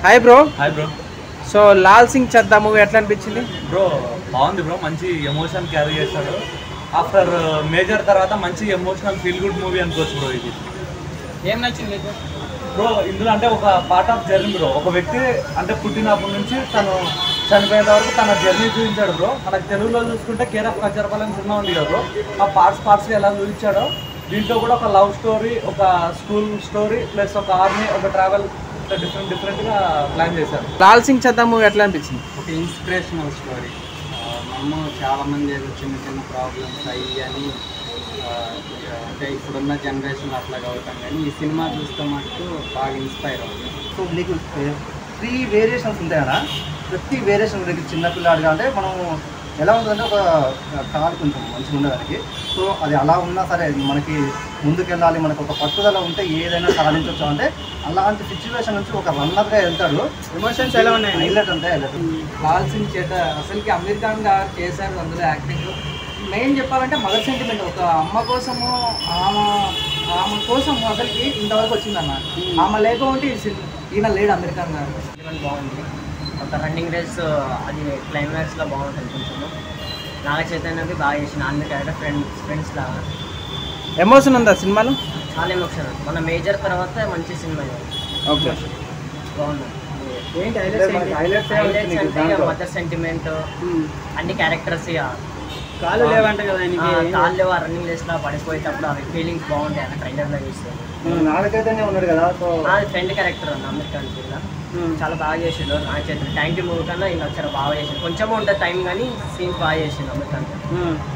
Hi bro hi bro so Lal Singh Chaddha movie ఎట్లా అనిపించింది bro బాగుంది బ్రో మంచి ఎమోషన్ క్యారీ చేస్తాడు ఆఫ్టర్ మేజర్ తర్వాత మంచి ఎమోషనల్ ఫీల్ గుడ్ మూవీ అనుకోవచ్చు బ్రో ఇది ఏం నచ్చింది మీకు బ్రో ఇందులో అంటే ఒక పార్ట్ ఆఫ్ జర్నీ బ్రో ఒక వ్యక్తి అంటే పుట్టినప్పటి నుంచి తను చనిపోయేంత వరకు తన జర్నీ చూపించాడు బ్రో మనకు తెలుగులో చూసుకుంటే కేర్ ఆఫ్ కంచరపాలెం సినిమా ఉంది కదా బ్రో ఆ పార్ట్స్ పార్ట్స్ ఎలా చూపించాడో దీంట్లో కూడా ఒక లవ్ స్టోరీ ఒక స్కూల్ స్టోరీ ప్లస్ ఒక ఆర్మీ ఒక ట్రావెల్ డిఫరెంట్ డిఫరెంట్గా ప్లాన్ చేశారు లాల్ సింగ్ చద్దా మూవీ ఎట్లా అనిపించింది ఒక ఇన్స్పిరేషనల్ స్టోరీ మనము చాలామంది ఏదో చిన్న చిన్న ప్రాబ్లమ్స్ అయ్యి అని ఆ, అంటే ఇప్పుడున్న జనరేషన్ అట్లాగా అవుతాం కానీ ఈ సినిమా చూస్తే మటుకు బాగా ఇన్స్పైర్ అవుతుంది సో నీకు త్రీ వేరియేషన్స్ ఉంటాయన్నా ప్రతి వేరియేషన్ నీకు చిన్నపిల్లాడిగా అంటే మనం ఎలా ఉంటుందంటే ఒక కాలు కొంచెం మంచిగా ఉండడానికి సో అది అలా ఉన్నా సరే అది మనకి ముందుకెళ్ళాలి మనకు ఒక పట్టుదల ఉంటే ఏదైనా సాధించవచ్చు అంటే అలాంటి సిచ్యువేషన్ నుంచి ఒక రన్నర్గా వెళ్తాడు ఎమోషన్స్ ఎలా ఉన్నాయి హైలైట్ అంటే హైలైట్ లాల్ సింగ్ చేత అసలుకి అమీర్ ఖాన్ గారు చేశారు అందులో యాక్టింగ్ మెయిన్ చెప్పాలంటే మదర్ సెంటిమెంట్ ఒక అమ్మ కోసము ఆమె ఆమె కోసం అసలుకి ఇంతవరకు వచ్చిందన్న ఆమె లేకుంటే ఈ సిన్- ఈయన లేడు అమీర్ ఖాన్ గారు బాగుంది ఒక రన్నింగ్ రేస్ అది క్లైమాక్స్లో బాగుంటుంది కొంచెం నాగ చైతన్యకి బాగా చేసిన అన్ని క్యారెక్టర్ ఫ్రెండ్స్ ఫ్రెండ్స్ లాగా ఎమోషన్ ఉందా సినిమాలో చాలా ఎమోషన్ మన మేజర్ తర్వాత మంచి సినిమా ఇది. ఓకే బాగుంది ఏంటి హైలైట్స్ అంటే మదర్ సెంటిమెంట్ అన్ని క్యారెక్టర్స్ ఇక కాళ్ళు లేవంట కదా ఆ, కాళ్ళు లేవు రన్నింగ్ రేస్లో పడిపోయేటప్పుడు అవి ఫీలింగ్స్ బాగుంటాయి అన్న ట్రైలర్లో చూస్తే నాగచైతన్య ఉన్నాడు కదా సో అది ఫ్రెండ్ క్యారెక్టర్ అన్న అమెరికన్ జిల్లా చాలా బాగా చేసిండు నా చేతులు థ్యాంక్ యూ మూవీ కన్నా ఇలా చాలా బాగా చేసిండు కొంచెం ఉంటుంది టైం కానీ సీన్స్ బాగా చేసిండు అమెరికన్